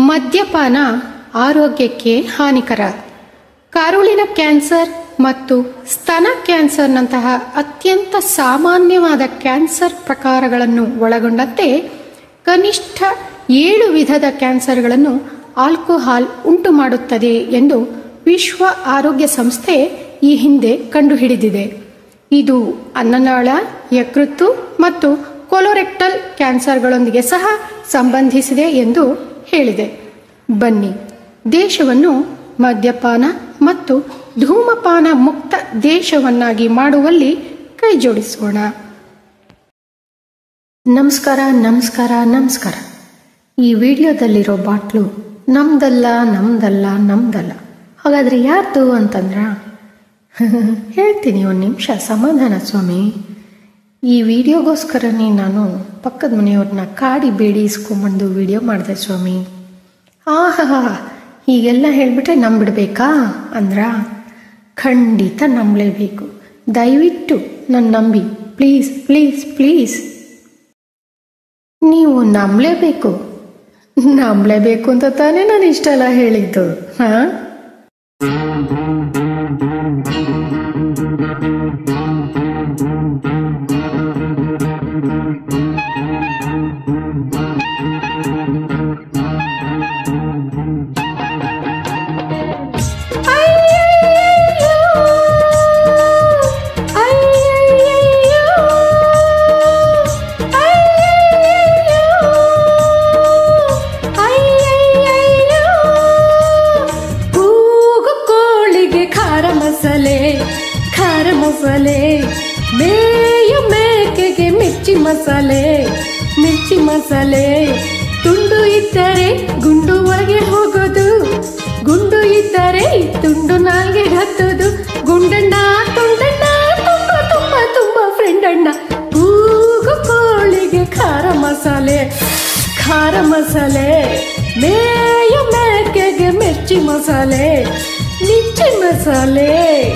ಮದ್ಯಪಾನ ಆರೋಗ್ಯಕ್ಕೆ ಹಾನಿಕರ ಕರುಳಿನ ಕ್ಯಾನ್ಸರ್ ಮತ್ತು ಸ್ತನ ಕ್ಯಾನ್ಸರ್ನಂತಹ ಅತ್ಯಂತ ಸಾಮಾನ್ಯವಾದ ಕ್ಯಾನ್ಸರ್ ಪ್ರಕಾರಗಳನ್ನು ಒಳಗೊಂಡಂತೆ ಕನಿಷ್ಠ ಏಳು ವಿಧದ ಕ್ಯಾನ್ಸರ್ಗಳನ್ನು ಆಲ್ಕೋಹಾಲ್ ಉಂಟು ಮಾಡುತ್ತದೆ ಎಂದು ವಿಶ್ವ ಆರೋಗ್ಯ ಸಂಸ್ಥೆ ಈ ಹಿಂದೆ ಕಂಡುಹಿಡಿದಿದೆ ಇದು ಅನ್ನನಾಳ ಯಕೃತ್ತು ಮತ್ತು ಕೊಲೊರೆಕ್ಟಲ್ ಕ್ಯಾನ್ಸರ್ಗಳೊಂದಿಗೆ ಸಹ ಸಂಬಂಧಿಸಿದೆ ಎಂದು ಹೇಳಿದೆ ಬನ್ನಿ ದೇಶವನ್ನು ಮದ್ಯಪಾನ ಮತ್ತು ಧೂಮಪಾನ ಮುಕ್ತ ದೇಶವನ್ನಾಗಿ ಮಾಡುವಲ್ಲಿ ಕೈಜೋಡಿಸೋಣ ನಮಸ್ಕಾರ ನಮಸ್ಕಾರ ನಮಸ್ಕಾರ ಈ ವಿಡಿಯೋದಲ್ಲಿರೋ ಬಾಟ್ಲು ನಮ್ದಲ್ಲ ನಮ್ದಲ್ಲ ನಮ್ದಲ್ಲ ಹಾಗಾದ್ರೆ ಯಾರ್ದು ಅಂತಂದ್ರ ಹೇಳ್ತೀನಿ ಒಂದು ನಿಮಿಷ ಸಮಾಧಾನ ಸ್ವಾಮಿ ಈ ವಿಡಿಯೋಗೋಸ್ಕರನೇ ನಾನು ಪಕ್ಕದ ಮನೆಯವ್ರನ್ನ ಕಾಡಿ ಬೇಡಿ ಇಸ್ಕೊಂಬಂದು ವಿಡಿಯೋ ಮಾಡಿದೆ ಸ್ವಾಮಿ ಆಹಾ ಹೀಗೆಲ್ಲ ಹೇಳಿಬಿಟ್ರೆ ನಂಬಿಡ್ಬೇಕಾ ಅಂದ್ರ ಖಂಡಿತ ನಂಬಲೇಬೇಕು ದಯವಿಟ್ಟು ನನ್ನ ನಂಬಿ ಪ್ಲೀಸ್ ಪ್ಲೀಸ್ ಪ್ಲೀಸ್ ನೀವು ನಂಬಲೇಬೇಕು ನಂಬಲೇಬೇಕು ಅಂತ ತಾನೇ ನಾನು ಇಷ್ಟೆಲ್ಲ ಹೇಳಿದ್ದು ಹಾ ಕೂಗು ಕೋಳಿಗೆ ಖಾರ ಮಸಾಲೆ ಖಾರ ಮಸಾಲೆ ಮೇಯ ಮೇಕೆಗೆ ಮಿರ್ಚಿ ಮಸಾಲೆ ಮಿರ್ಚಿ ಮಸಾಲೆ ತುಂಡು ಇದ್ದರೆ ಗುಂಡು ಒಳಗೆ ಹೋಗೋದು ಗುಂಡು ಇದ್ದರೆ ತುಂಡು ನಾಲ್ಗೆ ಹತ್ತೋದು ಗುಂಡಣ್ಣ ತುಂಡಣ್ಣ ತುಂಬ ತುಂಬ ತುಂಬ ಫ್ರೆಂಡ್ ಅಣ್ಣ ಕೂಗು ಕೋಳಿಗೆ ಖಾರ ಮಸಾಲೆ ಖಾರ ಮಸಾಲೆ ಮೇಯ ಮೇಕೆಗೆ ಮಿರ್ಚಿ ಮಸಾಲೆ ಮಿರ್ಚಿ ಮಸಾಲೆ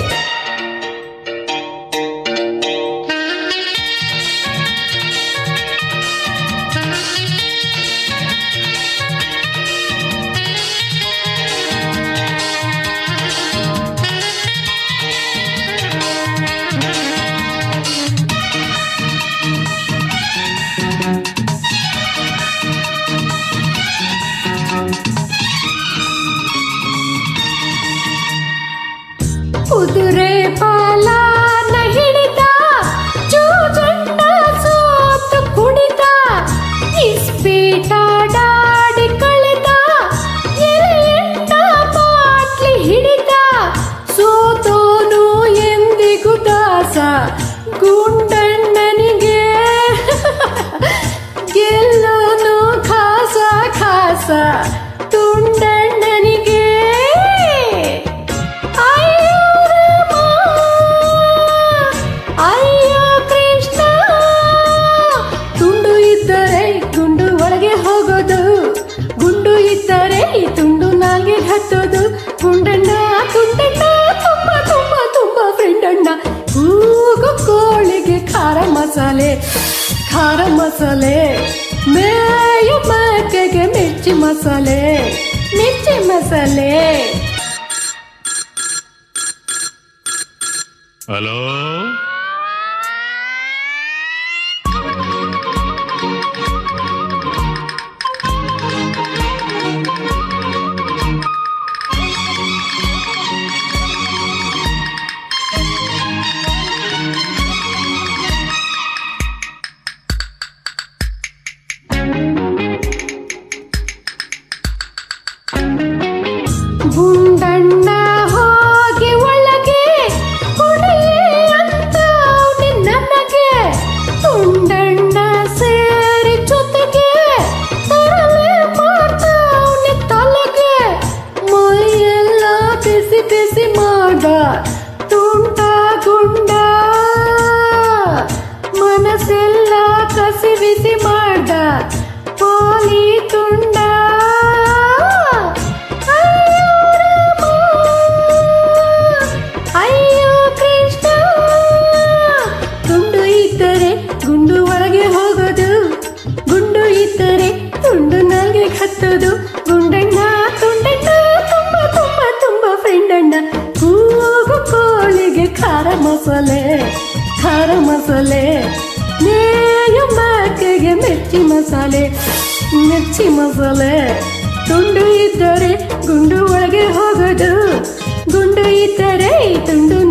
ಕುದುರೆ ಪಾಲಾನ ಹಿಡಿದ ಜೂಜಣ್ಣ ಸೋತು ಕುಣಿದ ಇಸ್ಪೀಟಾಡಾಡಿ ಕಳೆದ ಎಲೆಯಣ್ಣ ಬಾಟ್ಲಿ ಹಿಡಿದ ಸೋತೋನು ಎಂದಿಗೂ ದಾಸ ಗುಂಡಣ್ಣನಿಗೆ ಗೆಲ್ಲೋನು ಖಾಸ ಖಾಸ ತುಂಡಣ್ಣನಿಗೆ ಅಯ್ಯೋ ರಾಮ, ಅಯ್ಯೋ ಕೃಷ್ಣ ತುಂಡು ಇದ್ದರೆ ಗುಂಡು ಒಳಗೆ ಹೋಗೋದು ಗುಂಡು ಇದ್ದರೆ ತುಂಡು ನಾಲ್ಗೆ ಹತ್ತೋದು ಗುಂಡಣ್ಣ ತುಂಡಣ್ಣ ತುಂಬ ತುಂಬ ತುಂಬ ಫ್ರೆಂಡ್ ಅಣ್ಣ ಕೂಗು ಕೋಳಿಗೆ ಖಾರ ಮಸಾಲೆ ಖಾರ ಮಸಾಲೆ ಮೇಯ ಮೇಕೆಗೆ ಮಿರ್ಚಿ ಮಸಾಲೆ ಮಿರ್ಚಿ ಮಸಾಲೆ ಹಲೋ ಗುಂಡಣ್ಣ ಹೋಗಿ ಒಳಗೆ ಕುಡಿಯೇ ಅಂತ ಅವ್ನೆ ನನಗೆ ತುಂಡಣ್ಣ ಸೇರಿ ಜೊತೆಗೆ ತರಲೆ ಮಾಡ್ತಾವ್ನೆ ತಲೆಗೆ ಮೈಯೆಲ್ಲ ಬಿಸಿ ಬಿಸಿ ಮಾಡ ತುಂಟ ಗುಂಡ ಮನಸ್ಸೆಲ್ಲ ಕಸಿ ಬಿಸಿ ಮಾಡ ಪೋಲಿ ತುಂಡ ಅಯ್ಯೋ ರಾಮ, ಅಯ್ಯೋ ಕೃಷ್ಣ ತುಂಡು ಇದ್ದರೆ ಗುಂಡು ಒಳಗೆ ಹೋಗೋದು ಗುಂಡು ಇದ್ದರೆ ತುಂಡು ನಾಲ್ಗೆ ಹತ್ತೋದು ತುಂಡಣ್ಣ ತುಂಡಣ್ಣ ತುಂಬ ತುಂಬ ತುಂಬ ಫ್ರೆಂಡಣ್ಣ ಕೂಗು ಕೋಳಿಗೆ ಖಾರ ಮಸಾಲೆ ಖಾರ ಮಸಾಲೆ ನೇಯ ಮಾಕೆಗೆ ಮಿರ್ಚಿ ಮಸಾಲೆ ಮಿರ್ಚಿ ಮಸಾಲೆ ತುಂಡು ಇದ್ದರೆ ಗುಂಡು ಒಳಗೆ ಹೋಗೋದು ಗುಂಡು ಇದ್ದರೆ ತುಂಡು